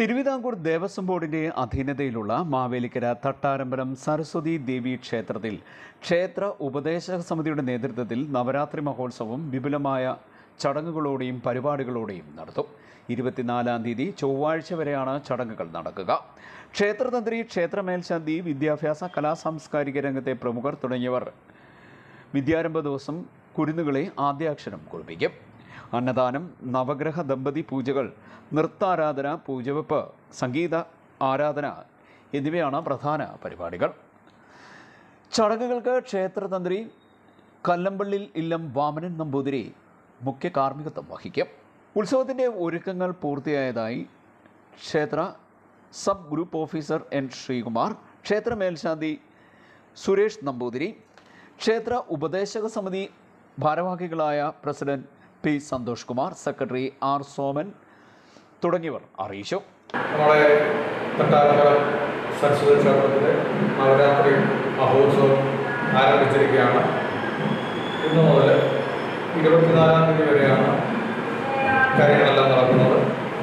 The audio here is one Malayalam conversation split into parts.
തിരുവിതാംകൂർ ദേവസ്വം ബോർഡിന്റെ അധീനതയിലുള്ള മാവേലിക്കര തട്ടാരമ്പലം സരസ്വതി ദേവി ക്ഷേത്രത്തിൽ ക്ഷേത്ര ഉപദേശക സമിതിയുടെ നേതൃത്വത്തിൽ നവരാത്രി മഹോത്സവം വിപുലമായ ചടങ്ങുകളോടെയും പരിപാടികളോടെയും നടത്തും ഇരുപത്തിനാലാം തീയതി ചൊവ്വാഴ്ച വരെയാണ് ചടങ്ങുകൾ നടക്കുക ക്ഷേത്രതന്ത്രി ക്ഷേത്രമേൽശാന്തി വിദ്യാഭ്യാസ കലാസാംസ്കാരിക രംഗത്തെ പ്രമുഖർ തുടങ്ങിയവർ വിദ്യാരംഭ ദിവസം കുരുന്നുകളെ ആദ്യാക്ഷരം കുറിപ്പിക്കും അന്നദാനം നവഗ്രഹ ദമ്പതി പൂജകൾ നൃത്താരാധന പൂജവെപ്പ് സംഗീത ആരാധന എന്നിവയാണ് പ്രധാന പരിപാടികൾ ചടങ്ങുകൾക്ക് ക്ഷേത്രതന്ത്രി കല്ലമ്പള്ളിൽ ഇല്ലം വാമനൻ നമ്പൂതിരി മുഖ്യ കാർമ്മികത്വം വഹിക്കും ഉത്സവത്തിൻ്റെ ഒരുക്കങ്ങൾ പൂർത്തിയായതായി ക്ഷേത്ര sub group officer N Sreekumar ക്ഷേത്ര മേൽശാന്തി സുരേഷ് നമ്പൂതിരി ക്ഷേത്ര ഉപദേശക സമിതി ഭാരവാഹികളായ president P Santhosh Kumar secretary R Soman തുടങ്ങിയവർ അറിയിച്ചു നമ്മളെ തട്ടാരമ്പലം സരസ്വതി ക്ഷേത്രത്തിലെ നവരാത്രി മഹോത്സവം ആരംഭിച്ചിരിക്കുകയാണ് ഇന്ന് മുതൽ ഇരുപത്തിനാലാം തീയതി വരെയാണ് കാര്യങ്ങളെല്ലാം നടക്കുന്നത്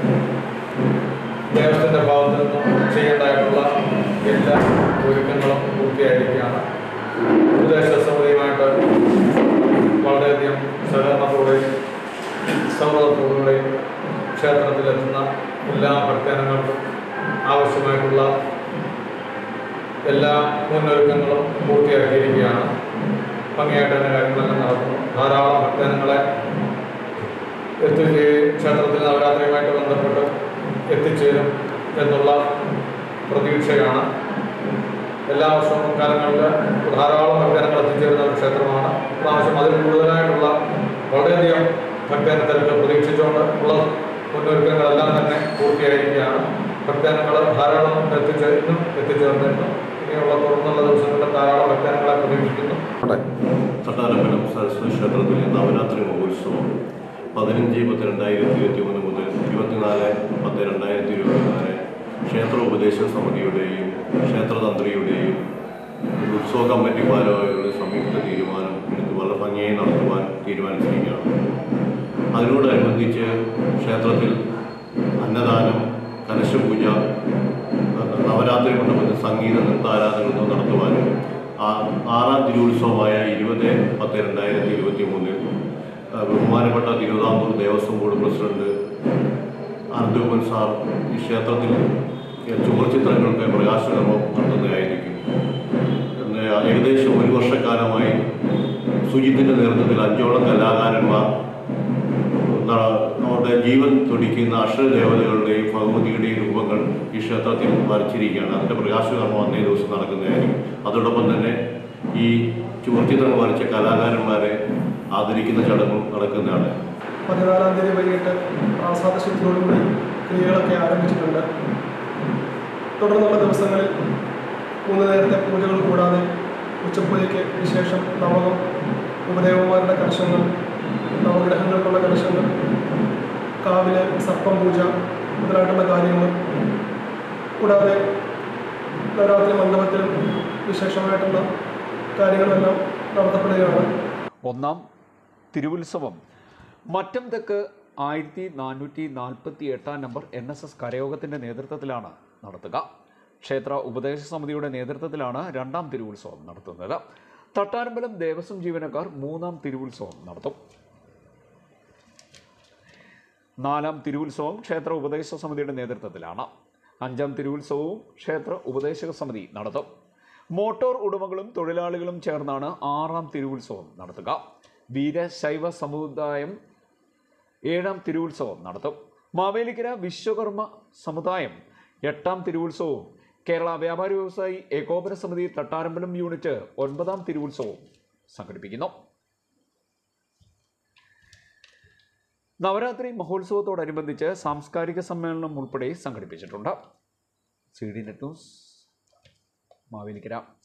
ദേവസ്ഥൻ്റെ ഭാഗത്ത് നിന്നും ചെയ്യേണ്ടതായിട്ടുള്ള എല്ലാ ഒരുക്കങ്ങളും പൂർത്തിയായിരിക്കുകയാണ് ഉപദേശ സമിതിയുമായിട്ട് വളരെയധികം സഹകരണത്തോടെയും സൗഹൃദത്തോടുകൂടെയും ക്ഷേത്രത്തിലെത്തുന്ന എല്ലാ ഭക്തജനങ്ങൾക്കും ആവശ്യമായിട്ടുള്ള എല്ലാ മുന്നൊരുക്കങ്ങളും പൂർത്തിയാക്കിയിരിക്കുകയാണ് ഭംഗിയായിട്ട് തന്നെ കാര്യങ്ങളെല്ലാം നടക്കുന്നു ധാരാളം ഭക്തജനങ്ങളെ എത്തിച്ച് ക്ഷേത്രത്തിൽ നവരാത്രിയുമായിട്ട് ബന്ധപ്പെട്ട് എത്തിച്ചേരും എന്നുള്ള പ്രതീക്ഷയാണ് എല്ലാ വർഷവും കാലങ്ങളിൽ ധാരാളം ഭക്തജനങ്ങൾ എത്തിച്ചേരുന്ന ഒരു ക്ഷേത്രമാണ് പ്രാവശ്യം അതിൽ കൂടുതലായിട്ടുള്ള വളരെയധികം ഭക്തജന തിരക്ക് പ്രതീക്ഷിച്ചുകൊണ്ട് ഉള്ള മുന്നൊരുക്കങ്ങളെല്ലാം തന്നെ പൂർത്തിയായിരിക്കുകയാണ് ഭക്തജനങ്ങൾ ധാരാളം എത്തിച്ചേരുന്നു എത്തിച്ചേർന്നിരുന്നു ഇനിയുള്ള തുടർന്നുള്ള ദിവസങ്ങളിൽ ധാരാളം ഭക്തജനങ്ങളെ പ്രതീക്ഷിക്കുന്നു തട്ടാരമ്പലം സരസ്വതി ക്ഷേത്രത്തിലെ നവരാത്രി മഹോത്സവം പതിനഞ്ച് പത്ത് രണ്ടായിരത്തി ഇരുപത്തി മൂന്ന് മുതൽ ഇരുപത്തിനാല് പത്ത് രണ്ടായിരത്തി ഇരുപത്തിനാല് ക്ഷേത്ര ഉപദേശ സമിതിയുടെയും ക്ഷേത്രതന്ത്രിയുടെയും ഉത്സവ കമ്മിറ്റി ഭാരവാഹികളുടെ സംയുക്ത തീരുമാനം എടുത്ത് വളരെ ഭംഗിയായി നടത്തുവാൻ തീരുമാനിച്ചിരിക്കുകയാണ് അതിനോടനുബന്ധിച്ച് ക്ഷേത്രത്തിൽ അന്നദാനം കലശപൂജ നവരാത്രി മണ്ഡപത്തിൽ സംഗീത നൃത്താരാധനകൾ നടത്തുവാനും ആ ആറാം തിരുവുത്സവമായ ഇരുപത് പത്ത് രണ്ടായിരത്തി ഇരുപത്തി മൂന്നിൽ ബഹുമാനപ്പെട്ട Thiruvithamkoor Devaswom board president Ananthakuman sir ഈ ക്ഷേത്രത്തിൽ ചുവർച്ചിത്രങ്ങൾക്ക് പ്രകാശകർമ്മം നടത്തുന്നതായിരിക്കും എന്ന് ഏകദേശം ഒരു വർഷക്കാലമായി സുജിത്തിൻ്റെ നേതൃത്വത്തിൽ അഞ്ചോളം കലാകാരന്മാർ ന- അവരുടെ ജീവൻ തുടിക്കുന്ന അക്ഷരദേവതകളുടെയും ഭഗവതിയുടെയും രൂപങ്ങൾ ഈ ക്ഷേത്രത്തിൽ വരച്ചിരിക്കുകയാണ് അതിൻ്റെ പ്രകാശകർമ്മം അന്നേ ദിവസം നടക്കുന്നതായിരിക്കും അതോടൊപ്പം തന്നെ ഈ ചുവർച്ചിത്രങ്ങൾ വരച്ച കലാകാരന്മാരെ ആദരിക്കുന്ന ചടങ്ങും നടക്കുന്നതാണ് പതിനാലാം തീയതി വൈകിട്ട് ആസാദശുദ്ധിയോടുകൂടി ക്രിയകളൊക്കെ ആരംഭിച്ചിട്ടുണ്ട് തുടർന്നുള്ള ദിവസങ്ങളിൽ മൂന്ന് നേരത്തെ പൂജകൾ കൂടാതെ ഉച്ചപ്പൂജയ്ക്ക് വിശേഷം നവകം ഉപദേവന്മാരുടെ കലശങ്ങൾ നവഗ്രഹങ്ങൾക്കുള്ള കലശങ്ങൾ കാവിലെ സർപ്പം പൂജ മുതലായിട്ടുള്ള കാര്യങ്ങളും കൂടാതെ നവരാത്രി മണ്ഡപത്തിലും വിശേഷമായിട്ടുള്ള കാര്യങ്ങളെല്ലാം നടത്തപ്പെടുകയാണ് ഒന്നാം തിരുവുത്സവം മറ്റം തെക്ക് ആയിരത്തി നാനൂറ്റി നാൽപ്പത്തി എട്ടാം നമ്പർ എൻ എസ് എസ് കരയോഗത്തിൻ്റെ നേതൃത്വത്തിലാണ് നടത്തുക ക്ഷേത്ര ഉപദേശ സമിതിയുടെ നേതൃത്വത്തിലാണ് രണ്ടാം തിരുവുത്സവം നടത്തുന്നത് തട്ടാരമ്പലം ദേവസ്വം ജീവനക്കാർ മൂന്നാം തിരുവുത്സവം നടത്തും നാലാം തിരുവുത്സവം ക്ഷേത്ര ഉപദേശ സമിതിയുടെ നേതൃത്വത്തിലാണ് അഞ്ചാം തിരുവുത്സവവും ക്ഷേത്ര ഉപദേശക സമിതി നടത്തും മോട്ടോർ ഉടമകളും തൊഴിലാളികളും ചേർന്നാണ് ആറാം തിരുവുത്സവം നടത്തുക വീരശൈവ സമുദായം ഏഴാം തിരുവുത്സവം നടത്തും മാവേലിക്കര വിശ്വകർമ്മ സമുദായം എട്ടാം തിരുവുത്സവവും കേരള വ്യാപാരി വ്യവസായി ഏകോപന സമിതി തട്ടാരമ്പലം യൂണിറ്റ് ഒൻപതാം തിരുവുത്സവവും സംഘടിപ്പിക്കുന്നു നവരാത്രി മഹോത്സവത്തോടനുബന്ധിച്ച് സാംസ്കാരിക സമ്മേളനം ഉൾപ്പെടെ സംഘടിപ്പിച്ചിട്ടുണ്ട് C D net news Mavelikkara